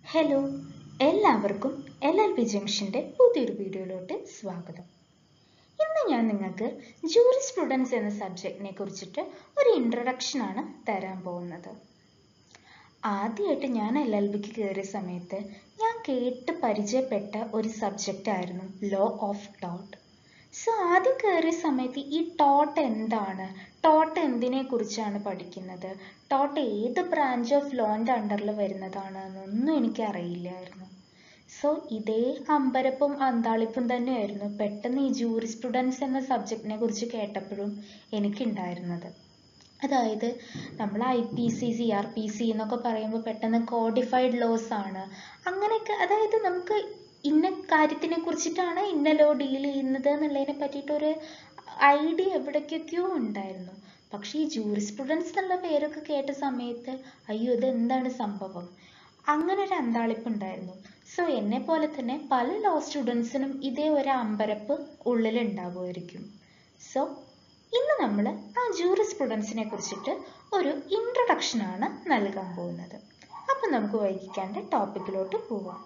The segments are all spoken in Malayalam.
ഹലോ എല്ലാവർക്കും എൽ എൽ പി ജംഗ്ഷൻ്റെ പുതിയൊരു വീഡിയോയിലോട്ട് സ്വാഗതം ഇന്ന് ഞാൻ നിങ്ങൾക്ക് ജൂറിസ്പ്രുഡൻസ് എന്ന സബ്ജക്റ്റിനെ കുറിച്ചിട്ട് ഒരു ഇൻട്രൊഡക്ഷൻ ആണ് തരാൻ പോകുന്നത് ആദ്യമായിട്ട് ഞാൻ എൽ എൽ ബിക്ക് കയറിയ സമയത്ത് ഞാൻ കേട്ട് പരിചയപ്പെട്ട ഒരു സബ്ജക്റ്റ് ആയിരുന്നു ലോ ഓഫ് ടോട്ട് സോ ആദ്യം കയറിയ സമയത്ത് ഈ ടോട്ട് എന്താണ് ടോട്ട് എന്തിനെ കുറിച്ചാണ് പഠിക്കുന്നത് ടോട്ട് ഏത് ബ്രാഞ്ച് ഓഫ് ലോൻ്റെ അണ്ടറിൽ വരുന്നതാണ് എന്നൊന്നും എനിക്ക് അറിയില്ലായിരുന്നു സോ ഇതേ അമ്പരപ്പും അന്താളിപ്പും തന്നെയായിരുന്നു പെട്ടെന്ന് ഈ ജൂറിസ്പ്രുഡൻസ് എന്ന സബ്ജക്റ്റിനെ കുറിച്ച് കേട്ടപ്പോഴും എനിക്കുണ്ടായിരുന്നത് അതായത് നമ്മൾ I P C C R P C എന്നൊക്കെ പറയുമ്പോൾ പെട്ടെന്ന് കോഡിഫൈഡ് ലോസ് ആണ് അങ്ങനെയൊക്കെ അതായത് നമുക്ക് ഇന്ന കാര്യത്തിനെ കുറിച്ചിട്ടാണ് ഇന്ന ലോ ഡീൽ ചെയ്യുന്നത് എന്നുള്ളതിനെ പറ്റിയിട്ടൊരു ഐഡിയ എവിടേക്കൊക്കെയോ ഉണ്ടായിരുന്നു പക്ഷേ ഈ ജൂറിസ്പ്രുഡൻസ് എന്നുള്ള പേരൊക്കെ കേട്ട സമയത്ത് അയ്യോ ഇത് എന്താണ് സംഭവം അങ്ങനെ ഒരു അന്താളിപ്പ് ഉണ്ടായിരുന്നു സോ എന്നെ പോലെ തന്നെ പല ലോ സ്റ്റുഡൻസിനും ഇതേ ഒരു അമ്പരപ്പ് ഉള്ളിൽ ഉണ്ടാകുമായിരിക്കും സോ ഇന്ന് നമ്മൾ ആ ജൂറിസ്പ്രുഡൻസിനെ കുറിച്ചിട്ട് ഒരു ഇൻട്രൊഡക്ഷൻ ആണ് നൽകാൻ പോകുന്നത് അപ്പം നമുക്ക് വൈകിക്കാണ്ട് ടോപ്പിക്കിലോട്ട് പോവാം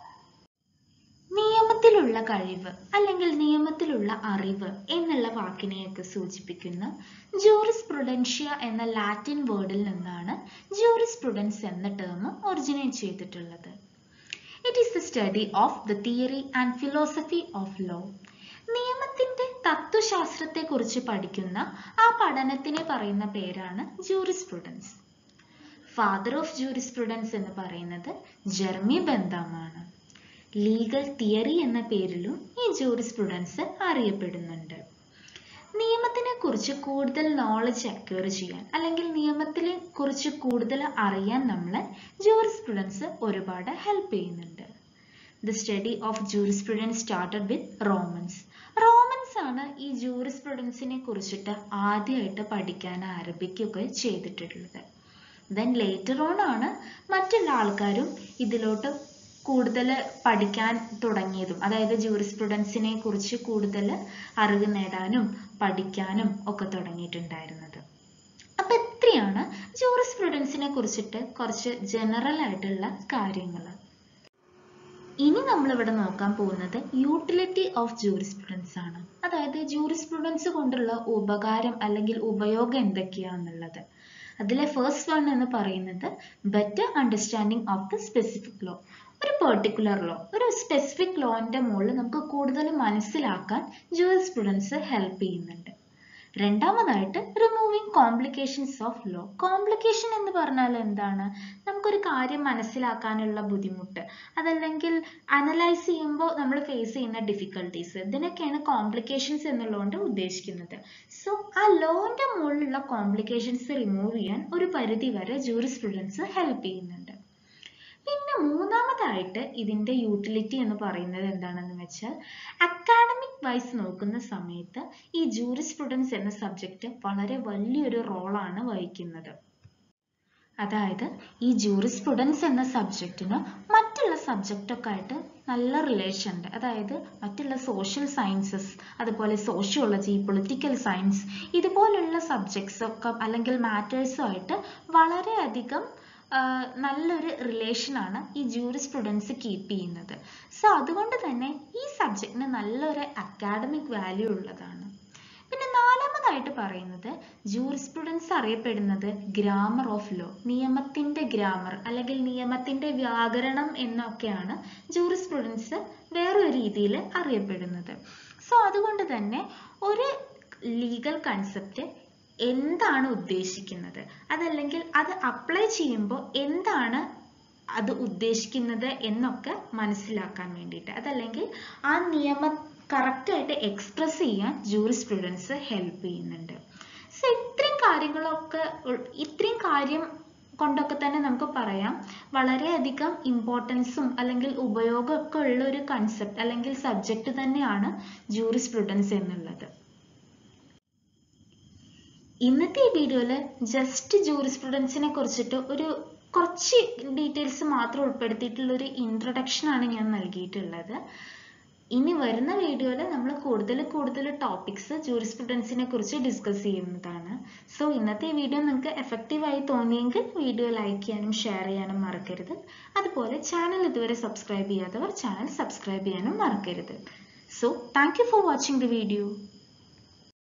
നിയമത്തിലുള്ള കഴിവ് അല്ലെങ്കിൽ നിയമത്തിലുള്ള അറിവ് എന്നുള്ള വാക്കിനെയൊക്കെ സൂചിപ്പിക്കുന്ന ജൂറിസ്പ്രുഡൻഷ്യ എന്ന ലാറ്റിൻ വേർഡിൽ നിന്നാണ് ജൂറിസ്പ്രുഡൻസ് എന്ന ടേം ഒറിജിനേറ്റ് ചെയ്തിട്ടുള്ളത് it is the study of the theory and philosophy of law നിയമത്തിന്റെ തത്വശാസ്ത്രത്തെക്കുറിച്ച് പഠിക്കുന്ന ആ പഠനത്തിനെ പറയുന്ന പേരാണ് ജൂറിസ്പ്രുഡൻസ് ഫാദർ ഓഫ് ജൂറിസ്പ്രുഡൻസ് എന്ന് പറയുന്നത് ജെർമി ബന്താമാണ് ലീഗൽ തിയറി എന്ന പേരിലും ഈ ജൂറിസ്പ്രുഡൻസ് അറിയപ്പെടുന്നുണ്ട് നിയമത്തിനെ കുറിച്ച് കൂടുതൽ നോളജ് അക്വയർ ചെയ്യാൻ അല്ലെങ്കിൽ നിയമത്തിനെ കുറിച്ച് കൂടുതൽ അറിയാൻ നമ്മളെ ജൂറിസ്പ്രുഡൻസ് ഒരുപാട് ഹെൽപ്പ് ചെയ്യുന്നുണ്ട് the study of jurisprudence started with Romans Romans ആണ് ഈ ജൂറിസ്പ്രുഡൻസിനെ കുറിച്ചിട്ട് ആദ്യമായിട്ട് പഠിക്കാൻ ആരംഭിക്കുകയൊക്കെ ചെയ്തിട്ടുള്ളത് ദെൻ ലേറ്റർ ഓൺ ആണ് മറ്റുള്ള ആൾക്കാരും ഇതിലോട്ട് കൂടുതൽ പഠിക്കാൻ തുടങ്ങിയതും അതായത് ജൂറിസ്പ്രുഡൻസിനെ കുറിച്ച് കൂടുതൽ അറിവ് നേടാനും പഠിക്കാനും ഒക്കെ തുടങ്ങിയിട്ടുണ്ടായിരുന്നത് അപ്പൊ ഇത്രയാണ് ജൂറിസ്പ്രുഡൻസിനെ കുറിച്ചിട്ട് കുറച്ച് ജനറൽ ആയിട്ടുള്ള കാര്യങ്ങൾ ഇനി നമ്മൾ ഇവിടെ നോക്കാൻ പോകുന്നത് യൂട്ടിലിറ്റി ഓഫ് ജൂറിസ്പ്രുഡൻസ് ആണ് അതായത് ജൂറിസ്പ്രുഡൻസ് കൊണ്ടുള്ള ഉപകാരം അല്ലെങ്കിൽ ഉപയോഗം എന്തൊക്കെയാണെന്നുള്ളത് അതിലെ ഫസ്റ്റ് വൺ എന്ന് പറയുന്നത് better understanding of the specific law ഒരു പെർട്ടിക്കുലർ ലോ ഒരു സ്പെസിഫിക് ലോന്റെ മുകളിൽ നമുക്ക് കൂടുതൽ മനസ്സിലാക്കാൻ ജൂറിസ്പ്രുഡൻസ് ഹെൽപ്പ് ചെയ്യുന്നുണ്ട് രണ്ടാമതായിട്ട് removing complications of law complication എന്ന് പറഞ്ഞാൽ എന്താണ് നമുക്കൊരു കാര്യം മനസ്സിലാക്കാനുള്ള ബുദ്ധിമുട്ട് അതല്ലെങ്കിൽ അനലൈസ് ചെയ്യുമ്പോൾ നമ്മൾ ഫേസ് ചെയ്യുന്ന ഡിഫിക്കൽട്ടീസ് ഇതിനൊക്കെയാണ് കോംപ്ലിക്കേഷൻസ് എന്നുള്ളതുകൊണ്ട് ഉദ്ദേശിക്കുന്നത് സോ ആ ലോന്റെ മുകളിലുള്ള കോംപ്ലിക്കേഷൻസ് റിമൂവ് ചെയ്യാൻ ഒരു പരിധി വരെ ജൂറിസ്പ്രുഡൻസ് ഹെൽപ്പ് ചെയ്യുന്നുണ്ട് പിന്നെ മൂന്നാമതായിട്ട് ഇതിന്റെ യൂട്ടിലിറ്റി എന്ന് പറയുന്നത് എന്താണെന്ന് വെച്ചാൽ അക്കാഡമിക് വൈസ് നോക്കുന്ന സമയത്ത് ഈ ജൂറിസ്പ്രുഡൻസ് എന്ന സബ്ജക്റ്റ് വളരെ വലിയൊരു റോളാണ് വഹിക്കുന്നത് അതായത് ഈ ജൂറിസ്പ്രുഡൻസ് എന്ന സബ്ജക്റ്റിന് മറ്റുള്ള സബ്ജക്റ്റൊക്കെ ആയിട്ട് നല്ല റിലേഷൻ ഉണ്ട് അതായത് മറ്റുള്ള സോഷ്യൽ സയൻസസ് അതുപോലെ സോഷ്യോളജി പൊളിറ്റിക്കൽ സയൻസ് ഇതുപോലുള്ള സബ്ജക്ട്സ് ഒക്കെ അല്ലെങ്കിൽ മാറ്റേഴ്സും ആയിട്ട് വളരെയധികം നല്ലൊരു റിലേഷനാണ് ഈ ജൂറിസ്പ്രുഡൻസ് കീപ്പ് ചെയ്യുന്നത് സോ അതുകൊണ്ട് തന്നെ ഈ സബ്ജക്റ്റിന് നല്ലൊരു അക്കാഡമിക് വാല്യൂ ഉള്ളതാണ് പിന്നെ നാലാമതായിട്ട് പറയുന്നത് ജൂറിസ്പ്രുഡൻസ് അറിയപ്പെടുന്നത് ഗ്രാമർ ഓഫ് ലോ നിയമത്തിന്റെ ഗ്രാമർ അല്ലെങ്കിൽ നിയമത്തിന്റെ വ്യാകരണം എന്നൊക്കെയാണ് ജൂറിസ്പ്രുഡൻസ് വേറൊരു രീതിയിൽ അറിയപ്പെടുന്നത് സോ അതുകൊണ്ട് തന്നെ ഒരു ലീഗൽ കൺസെപ്റ്റ് എന്താണ് ഉദ്ദേശിക്കുന്നത് അതല്ലെങ്കിൽ അത് അപ്ലൈ ചെയ്യുമ്പോൾ എന്താണ് അത് ഉദ്ദേശിക്കുന്നത് എന്നൊക്കെ മനസ്സിലാക്കാൻ വേണ്ടിയിട്ട് അതല്ലെങ്കിൽ ആ നിയമം കറക്റ്റായിട്ട് എക്സ്പ്രസ് ചെയ്യാൻ ജൂറിസ്പ്രുഡൻസ് ഹെൽപ്പ് ചെയ്യുന്നുണ്ട് സോ ഇത്രയും കാര്യങ്ങളൊക്കെ ഇത്രയും കാര്യം കൊണ്ടൊക്കെ തന്നെ നമുക്ക് പറയാം വളരെയധികം ഇമ്പോർട്ടൻസും അല്ലെങ്കിൽ ഉപയോഗമൊക്കെ ഉള്ള ഒരു കൺസെപ്റ്റ് അല്ലെങ്കിൽ സബ്ജക്റ്റ് തന്നെയാണ് ജൂറിസ്പ്രുഡൻസ് എന്നുള്ളത് ഇന്നത്തെ ഈ വീഡിയോയിൽ ജസ്റ്റ് ജൂറിസ്പ്രുഡൻസിനെ കുറിച്ചിട്ട് ഒരു കുറച്ച് ഡീറ്റെയിൽസ് മാത്രം ഉൾപ്പെടുത്തിയിട്ടുള്ള ഒരു ഇൻട്രൊഡക്ഷൻ ആണ് ഞാൻ നൽകിയിട്ടുള്ളത് ഇനി വരുന്ന വീഡിയോയിൽ നമ്മൾ കൂടുതൽ കൂടുതൽ ടോപ്പിക്സ് ജൂറിസ്പ്രുഡൻസിനെ കുറിച്ച് ഡിസ്കസ് ചെയ്യുന്നതാണ് സോ ഇന്നത്തെ വീഡിയോ നിങ്ങൾക്ക് എഫക്റ്റീവായി തോന്നിയെങ്കിൽ വീഡിയോ ലൈക്ക് ചെയ്യാനും ഷെയർ ചെയ്യാനും മറക്കരുത് അതുപോലെ ചാനൽ ഇതുവരെ സബ്സ്ക്രൈബ് ചെയ്യാത്തവർ ചാനൽ സബ്സ്ക്രൈബ് ചെയ്യാനും മറക്കരുത് so thank you for watching the video